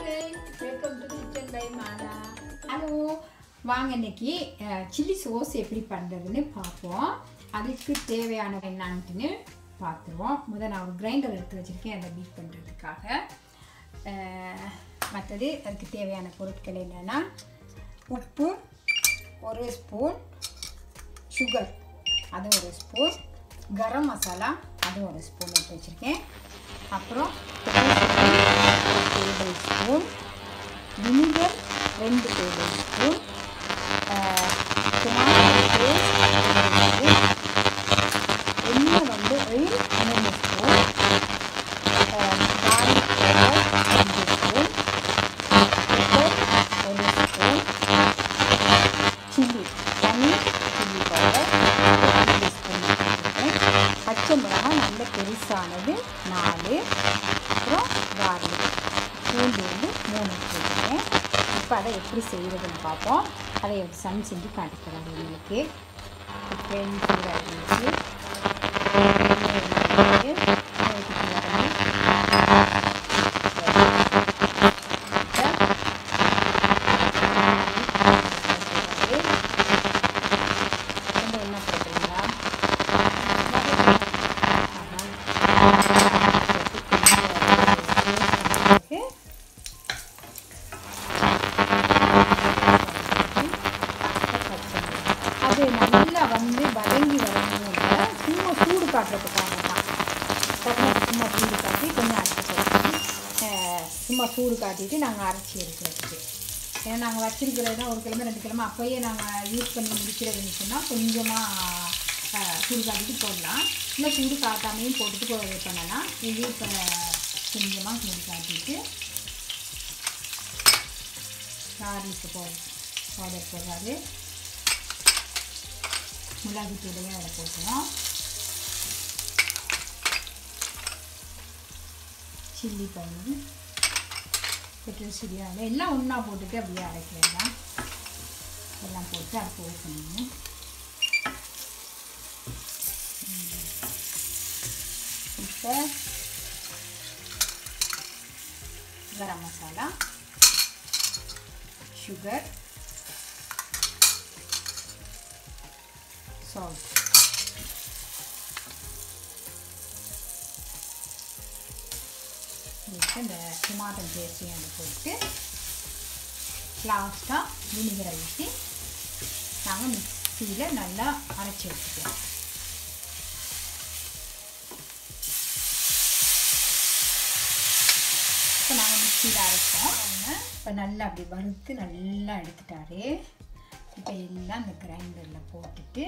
friends welcome to kitchen by Mala hello வாங்க இன்னைக்கு chilli sous எப்படி பண்ணுறதுன்னு பார்ப்போம் அதுக்கு தேவையான என்னான்ட்டுன்னு பார்த்துருவோம் முதல் நான் ஒரு கிரைண்டர் எடுத்து வச்சுருக்கேன் அதை பீட் பண்ணுறதுக்காக மற்றது அதுக்கு தேவையான பொருட்கள் என்னென்னா உப்பு ஒரு ஸ்பூன் சுகர் அது ஒரு ஸ்பூன் கரம் மசாலா அது ஒரு ஸ்பூன் எடுத்து வச்சுருக்கேன் அப்புறம் டேபிள் ஸ்பூன் வினிகர் ரெண்டு டேபிள் ஸ்பூன் எண்ணெய் வந்து ஆயில் மூணு ஸ்பூன் garlic powder ரெண்டு ஸ்பூன் பெப்பர் ஒரு ஸ்பூன் சில்லி தனி சில்லி பவுடர் ரெண்டு ஸ்பூன் போட்டிருக்கேன் பச்சை மிளகாய் நல்ல பெருசானது நாலு அப்புறம் கார்லிக் பூண்டு வந்து மூணு போட்டிருக்கேன் இப்போ அதை எப்படி செய்கிறதுன்னு பார்ப்போம் அதை சன் செஞ்சு காட்டிக்கிறேன் உங்களுக்கு ஃப்ரெண்ட் சூடாக இருந்துச்சு என்ன போட்டுருங்களா அது நல்லா வந்து வதங்கி வரணும் இல்லை சும்மா சூடு காட்டுறதுக்காக தான் பாருங்க, சும்மா சூடு காட்டி கொஞ்சம் அரைச்சி போட்டுக்கணும் அஹ், சும்மா சூடு காட்டிட்டு நாங்கள் அரைச்சி எடுக்கிறதுக்கு ஏன்னா நாங்கள் வச்சிருக்கிறது ஒரு கிழமை ரெண்டு கிழமை அப்போயே நாங்கள் யூஸ் பண்ணி முடிக்கிறதுன்னு சொன்னால் கொஞ்சமாக சூடு காட்டிட்டு போடலாம் இல்லை சூடு காட்டாமையும் போட்டுட்டு போட பண்ணலாம் இது இப்போ கொஞ்சமாக சூடு காட்டிட்டு கார்லிக்கு போ பவுடர் போடுறாரு மிளகு தூளையும் அதில் போட்டுருவோம் சில்லி பவுடர் பெட்ரோல் சிரியாவில் எல்லாம் ஒன்றா போட்டுட்டு அப்படியே அரைக்கலாம் எல்லாம் போட்டு அடுப்பு ஓப்பன் இப்போ கரம் மசாலா சுகர் சால்ட் இப்போ இந்த டொமாட்டோ பேஸ்டையும் அதில் போட்டு லாஸ்ட்டாக வினிகரை ஊற்றி நாங்கள் மிக்சியில் நல்லா அரைச்சி எடுத்துக்கலாம் இப்போ நாங்கள் மிக்சியில் அரைச்சோம் இப்போ நல்லா அப்படி வறுத்து நல்லா எடுத்துட்டாரு இப்போ எல்லாம் அந்த கிரைண்டரில் போட்டுட்டு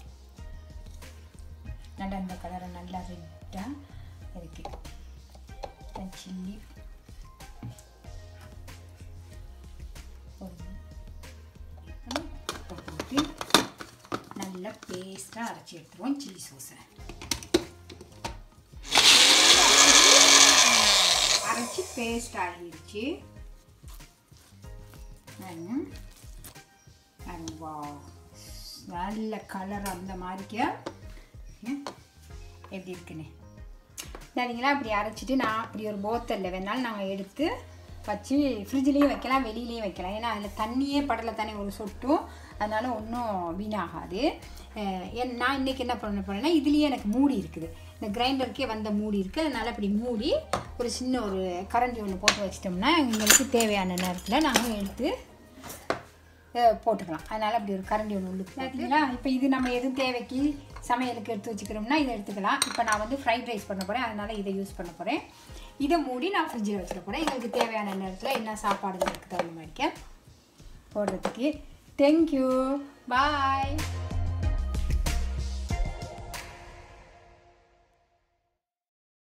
நல்லா அந்த கலரை நல்லா ரெட்டாக இருக்கு சில்லி போட்டு நல்லா பேஸ்ட்டாக அரைச்சி எடுத்துருவோம் சில்லி சோஸை அரைச்சி பேஸ்ட் ஆகிடுச்சு வா நல்ல கலர் அந்த மாதிரிக்க எப்படி இருக்குன்னு சரிங்களா இப்படி அரைச்சிட்டு நான் இப்படி ஒரு போத்தலில் வேணாலும் நாங்கள் எடுத்து வச்சு ஃப்ரிட்ஜ்லேயும் வைக்கலாம் வெளியிலையும் வைக்கலாம் ஏன்னா அதில் தண்ணியே படலை தானே ஒரு சொட்டும் அதனால் ஒன்றும் வீணாகாது என் நான் இன்றைக்கி என்ன பண்ண போகிறேன்னா இதுலேயே எனக்கு மூடி இருக்குது இந்த கிரைண்டருக்கே வந்த மூடி இருக்குது அதனால் இப்படி மூடி ஒரு சின்ன ஒரு கரண்டி ஒன்று போட்டு வச்சிட்டோம்னா எங்களுக்கு தேவையான நேரத்தில் நாங்கள் எடுத்து போட்டுக்கலாம் அதனால் அப்படி ஒரு கரண்டி ஒன்று உள்ளுக்கு பார்த்தீங்களா இப்போ இது நம்ம எதுவும் தேவைக்கு சமையலுக்கு எடுத்து வச்சுக்கிறோம்னா இதை எடுத்துக்கலாம் இப்போ நான் வந்து ஃப்ரைட் ரைஸ் பண்ண போகிறேன் அதனால் இதை யூஸ் பண்ண போகிறேன் இதை மூடி நான் ஃப்ரிட்ஜில் வச்சுக்க போகிறேன் எங்களுக்கு தேவையான நேரத்தில் என்ன சாப்பாடுகளுக்கு தகுந்த மாதிரிக்க போடுறதுக்கு தேங்க்யூ பாய்